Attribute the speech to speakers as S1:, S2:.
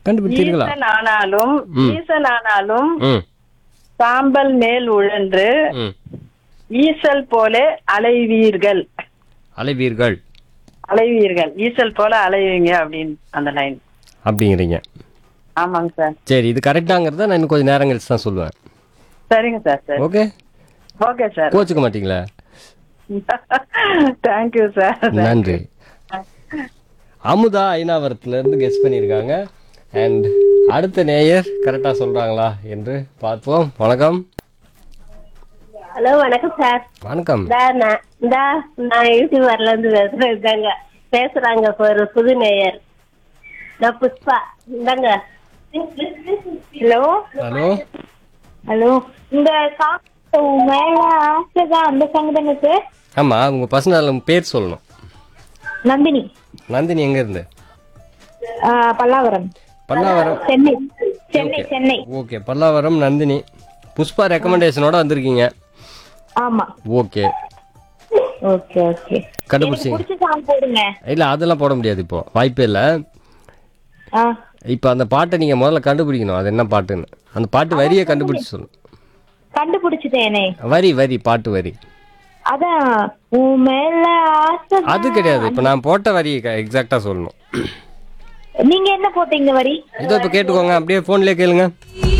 S1: கண்டுபிடிச்சீர்களா
S2: ஈசன் ஆனாலும்
S1: ம்.
S2: ஈசன் ஆனாலும்
S1: ம்
S2: சாம்பல் மேல் உழன்று
S1: ம்
S2: ஈசல் போல அலைவீர்கள்
S1: அலைவீர்கள்
S2: அலைவீர்கள் ஈசல் போல அலைவீங்க அப்படின்னு அந்த லைன்
S1: அப்படிங்கிறீங்க
S2: ஆமாங்க சார்
S1: சரி இது கரெக்டாங்கிறத நான் இன்னும் கொஞ்சம் நேரம் கழிச்சு தான் சொல்லுவேன்
S2: சரிங்க சார் சரி
S1: ஓகே
S2: ஓகே சார்
S1: கோச்சுக்க மாட்டீங்களா
S2: தேங்க்யூ சார்
S1: நன்றி அமுதா ஐநாவரத்துல இருந்து கெஸ் பண்ணியிருக்காங்க அண்ட் அடுத்த நேயர் கரெக்டாக சொல்றாங்களா என்று பார்ப்போம் வணக்கம்
S3: ஹலோ வணக்கம் சார்
S1: வணக்கம்
S3: இந்தா நான் இந்தா நான் யூடியூபர்ல இருந்து பேசுறேன் இதாங்க பேசுறாங்க ஒரு புது நேயர் நான் புஷ்பா இந்தாங்க ஹலோ
S1: ஹலோ
S3: ஹலோ இந்த சாங் மேல ஆசைதான் அந்த சாங் தானே சார்
S1: ஆமா உங்க பர்சனல் பேர் சொல்லணும்
S3: நந்தினி
S1: நந்தினி எங்க இருந்து
S3: பல்லாவரம்
S1: பல்லாவரம்
S3: சென்னை சென்னை சென்னை
S1: ஓகே பல்லாவரம் நந்தினி புஷ்பா ரெக்கமெண்டேஷனோட வந்திருக்கீங்க
S3: ஆமா
S1: ஓகே
S3: ஓகே ஓகே
S1: கண்டுபிடிச்சிங்க
S3: பிடிச்ச சாங் போடுங்க
S1: இல்ல அதெல்லாம் போட முடியாது இப்போ வாய்ப்பே இல்லை
S3: ஆ
S1: இப்போ அந்த பாட்டை நீங்க முதல்ல கண்டுபிடிக்கணும் அது என்ன பாட்டுன்னு அந்த பாட்டு வரியை கண்டுபிடிச்சு சொல்லணும்
S3: கண்டுபிடிச்சிட்டேனே
S1: வரி வரி பாட்டு வரி
S3: அதான் உன் மேல ஆசை
S1: அது கிடையாது இப்போ நான் போட்ட வரி எக்ஸாக்டா சொல்லணும்
S3: நீங்க என்ன போட்டீங்க வரி
S1: இதோ இப்போ கேட்டுக்கோங்க அப்படியே ஃபோன்லேயே கேளுங்க